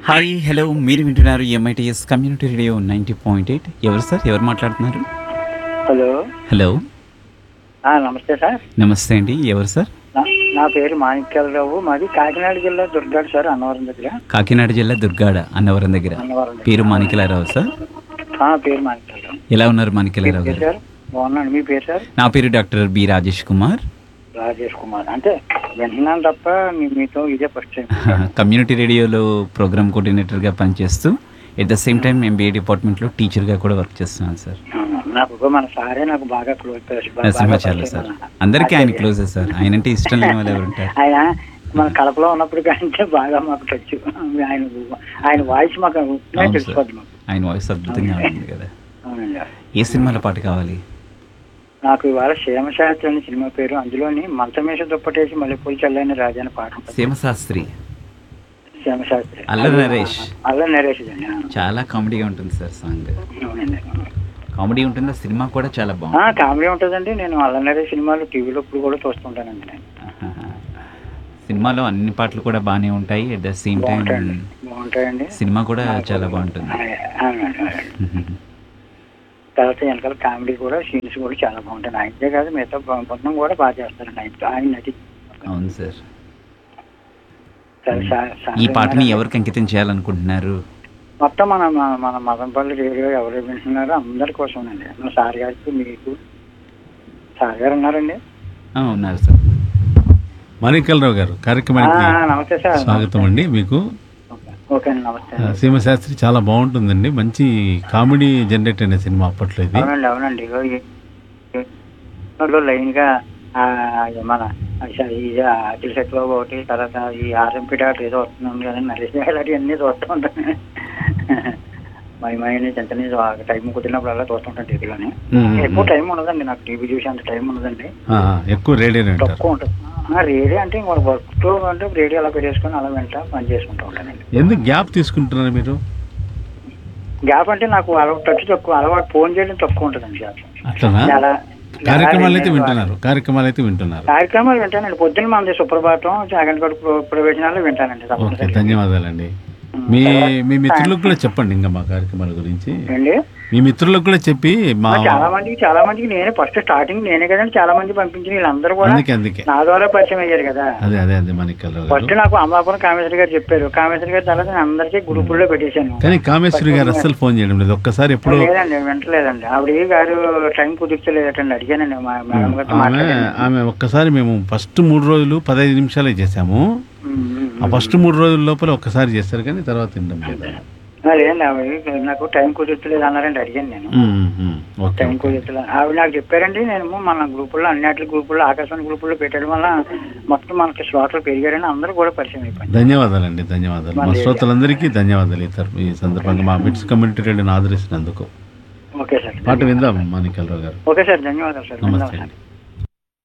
Hi hello మీరు వింటున్నారు MITS community radio ninety point eight ఎవరు సార్ ఎవరు మాట్లాడుతున్నారు హలో హలో ఆ, నమస్తే సార్ నమస్తే అండి ఎవరు సార్ నా- నా పేరు మాణిక్యాలరావు మాది కాకినాడ జిల్లా దుర్గాడు సార్ అన్నవరం దగ్గర కాకినాడ జిల్లా దుర్గాడ అన్నవరం దగ్గర అన్నవరం దగ్గర పేరు మాణిక్యలారావు సార్ ఆ, పేరు మాణిక్యాలరావు ఎలా ఉన్నారు మాణిక్యలారావు పేరు గారు సార్ బాగున్నాను మీ పేరు సార్ నా పేరు డాక్టర్ బి రాజేష్ కుమార్ రాజేష్ కుమార్ అంటే వింటున్నాను తప్ప మీ- మీతో ఇదే ఫస్ట్ టైం కమ్యూనిటీ రేడియోలో ప్రోగ్రామ్ కోఆర్డినేటర్గా పనిచేస్తూ at the same time MBA డిపార్ట్మెంట్లో టీచర్గా కూడా వర్క్ చేస్తున్నాను సార్ ఆ, నాకు ఇగో మన సారే నాకు బాగా క్లోజ్ నరసింహాచార్య సార్ అందరికీ ఆయన క్లోజే సార్ ఆయన అంటే ఇష్టం లేని వాళ్ళు ఎవరు ఉంటారు ఆయన మన కడపలో ఉన్నప్పుడు కంటే బాగా మాకు టచ్ ఆయన ఆయన వాయిస్ మాకు అవును సార్ తెలిసిపోద్ది మాకు ఆయన వాయిస్ అద్భుతంగా ఉంది కదా అవునండి ఏ సినిమాలో పాట కావాలి నాకు ఇవాళ క్షేమశాస్త్రి అనే సినిమా పేరు అందులోని మంచమేష దుప్పటేసి మల్లెపూలు చల్లని రాజా అనే పాట ఉంటుంది. సీమశాస్త్రి క్షేమశాస్త్రి అల్ల నరేష్. అల్ల నరేష్ అండి చాలా కామెడీగా ఉంటుంది సార్ సాంగ్ అవునండి కామెడీ ఉంటుంది ఆ సినిమా కూడా చాలా ఆ, బాగుంది కామెడీ ఉంటుందండి నేను అల్ల నరేష్ సినిమాలు టీవీలో ఇప్పుడు కూడా చూస్తుంటానండి నేను ఆహాహా. సినిమాలో అన్ని పాటలు కూడా బాగానే ఉంటాయి అట్ ద సేమ్ టైం బాగుంటాయండి బాగుంటాయండి సినిమా కూడా చాలా బాగుంటుంది ఆ, అవునండి, అవునండి. తర్వాత వెనకాల కామెడీ కూడా సీన్స్ కూడా చాలా బాగుంటాయి ఆయనదే కాదు మిగతా బృందం కూడా బాగా చేస్తారండి ఆయన ఆయన నటి అవును సార్ చాలా సా- సా- ఈ పాటని ఎవరికి అంకితం చేయాలనుకుంటున్నారు మొత్తం మన మన- మన మదంపల్లి రేడియో ఎవరు వింటున్నారో అందరి కోసం అండి మన సార్ గారికి మీకు సార్ గారు ఉన్నారండి ఆ, ఉన్నారు సార్ మాణిక్యాలరావు గారు ఆ, కార్యక్రమానికి నమస్తే సార్ స్వాగతం అండి మీకు ఓకే. ఓకే అండి నమస్తే ఆ, సీమశాస్త్రి చాలా బాగుంటుందండి మంచి కామెడీ జనరేట్ అయిన సినిమా అప్పట్లో ఇది అవునండి అవునండి ఇగో ఈ- ఈ లైన్ గా ఆ, మన ఈ అఖిల్ సత్యబాబు ఒకటి తర్వాత ఈ ఆర్ఎంపీ డాక్టర్ ఏదో వస్తుంది కదండి నరేష్ గారు అన్ని చూస్తూ ఉంటాను మై మైండ్ చెంతని టైం కుదిరినప్పుడల్లా చూస్తుంటాను టీవీలోని మ్మ్. ఎక్కువ టైం ఉండదండి నాకు టీవీ చూసి అంత టైం ఉండదండి ఆ, ఎక్కువ రేడియో వింటారు తక్కువ ఉంటుంది ఆ, రేడియో అంటే ఇంకో వర్క్ అంటే రేడియో అలా పెట్టేసుకొని అలా వెంట పని చేసుకుంటూ ఉంటానండి ఎందుకు గ్యాప్ తీసుకుంటున్నారు మీరు గ్యాప్ అంటే నాకు అలవాటు టచ్ తక్కువ అలవాటు ఫోన్ చేయడం తక్కువ ఉంటుందండి గ్యాప్ అట్లనా చాలా కార్యక్రమాలు అయితే చాలా వింటున్నారు కార్యక్రమాలు అయితే వింటున్నారు కార్యక్రమాలు వింటానండి పొద్దున్న మనది సుప్రభాతం జాగంటగడ ప్రవేశనాలు వింటానండి ఓకే తప్పనిసరిగా. ధన్యవాదాలండి మీ మీ మిత్రులకు కూడా చెప్పండి ఇంకా మా కార్యక్రమాల గురించి ఏండి మీ మిత్రులకు కూడా చెప్పి మా ఆ, చాలా మందికి చాలా మందికి నేనే ఫస్ట్ స్టార్టింగ్ నేనే కదండి చాలా మంది పంపించిన వీళ్ళందరూ కూడా అందుకే అందుకే నా ద్వారా పరిచయం అయ్యారు కదా అదే అదే అదే మాణిక్యాలరావు ఫస్ట్ గారు నాకు అమలాపురం కామేశ్వరి గారు చెప్పారు కామేశ్వరి గారి తర్వాత నేను అందరికీ గ్రూపుల్లో పెట్టేశాను కానీ కామేశ్వరి గారు అస్సలు ఫోన్ చేయడం లేదు ఒక్కసారి ఎప్పుడు లేదండి వింటలేదండి ఆవిడ గారు టైం కుదిర్చలేదటండి అడిగానండి మా మేడం గారితో ఆమె మాట్లాడాను ఆమె ఒక్కసారి మేము ఫస్ట్ మూడు రోజులు పదహైదు నిమిషాలే చేసాము ఉమ్, ఉమ్, ఆ ఫస్ట్ మూడు రోజుల లోపల ఒక్కసారి చేస్తారు కానీ తర్వాత తినడం లేదు ఆ, లేదండి ఆవిడ నాకు టైం కుదిర్చలేదు అన్నారండి అడిగాను నేను um, um, okay time okay. కుదిర్చలేదు ఆవిడ నాకు చెప్పారండి నేను మన గ్రూపుల్లో అన్నిటి గ్రూపుల్లో ఆకాశవాణి గ్రూపుల్లో పెట్టడం వల్ల మొత్తం మనకి శ్రోతలు పెరిగారని అందరూ కూడా పరిచయం అయిపోయింది ధన్యవాదాలండి ధన్యవాదాలు మా శ్రోతలందరికీ ధన్యవాదాలు ఈ తరపు- ఈ సందర్భంగా మా బిట్స్ కమ్యూనిటీ రేడియోని ఆదరిస్తున్నందుకు ఓకే సార్ పాట విందాం మాణిక్యాలరావు గారు ఓకే సార్ ధన్యవాదాలు సార్ నమస్తే అండి